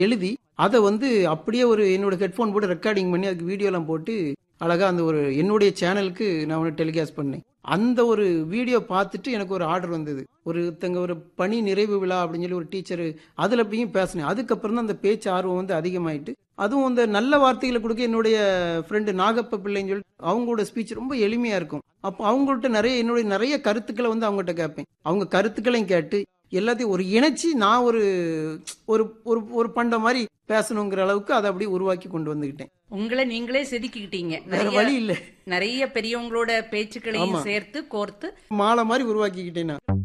எழுதி அதை வந்து அப்படியே ஒரு என்னோட ஹெட்ஃபோன் போட்டு ரெக்கார்டிங் பண்ணி அதுக்கு வீடியோலாம் போட்டு அழகா அந்த ஒரு என்னுடைய சேனலுக்கு நான் வந்து டெலிகாஸ்ட் பண்ணேன் அந்த ஒரு வீடியோ பார்த்துட்டு எனக்கு ஒரு ஆர்டர் வந்தது ஒருத்தங்க ஒரு பணி நிறைவு விழா அப்படின்னு சொல்லி ஒரு டீச்சர் அதில் போயும் பேசினேன் அதுக்கப்புறம் தான் அந்த பேச்சு ஆர்வம் வந்து அதிகமாயிட்டு அதுவும் அந்த நல்ல வார்த்தைகளை கொடுக்க என்னுடைய ஃப்ரெண்டு நாகப்ப பிள்ளைன்னு சொல்லி அவங்களோட ஸ்பீச் ரொம்ப எளிமையா இருக்கும் அப்போ அவங்கள்ட்ட நிறைய என்னுடைய நிறைய கருத்துக்களை வந்து அவங்ககிட்ட கேட்பேன் அவங்க கருத்துக்களையும் கேட்டு எல்லாத்தையும் ஒரு இணைச்சி நான் ஒரு ஒரு ஒரு ஒரு பண்ட மாதிரி பேசணுங்கிற அளவுக்கு அதை அப்படியே உருவாக்கி கொண்டு வந்துக்கிட்டேன் உங்களை நீங்களே செதுக்கிக்கிட்டீங்க வேற நிறைய வழி இல்லை நிறைய பெரியவங்களோட பேச்சுக்களையும் சேர்த்து கோர்த்து மாலை மாதிரி உருவாக்கிக்கிட்டேன் நான்